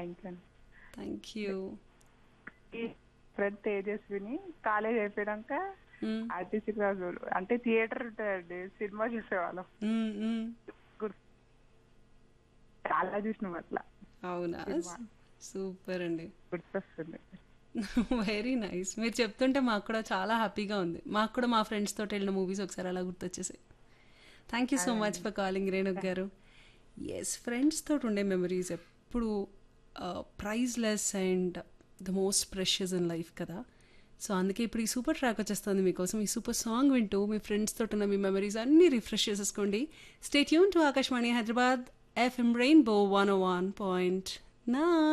thank you thank you ఈ friend Tejaswini college అయిపోయాక RTC cross అంటే థియేటర్ ఉంటుందండి సినిమా చూసేవాళ్ళం గుర్తు చాలా చూసినాం అట్లా అవునా సూపర్ అండి గుర్తొస్తుంది వెరీ నైస్ మీరు చెప్తుంటే మాకు కూడా చాలా హ్యాపీగా ఉంది మాకు కూడా మా ఫ్రెండ్స్ తోటి వెళ్ళిన మూవీస్ ఒకసారి అలా గుర్తొచ్చేసాయి thank you so much for calling Renuk గారు ఎస్ ఫ్రెండ్స్ తోటి ఉండే మెమరీస్ ఎప్పుడు priceless and the most precious in life కదా సో అందుకే ఇప్పుడు ఈ సూపర్ ట్రాక్ వచ్చేస్తుంది మీకోసం ఈ సూపర్ సాంగ్ వింటూ మీ ఫ్రెండ్స్ తోటి ఉన్న మీ మెమరీస్ అన్నీ రిఫ్రెష్ చేసేసుకోండి స్టేట్ యూన్ to Akashvani Hyderabad FM rainbow one O one point నా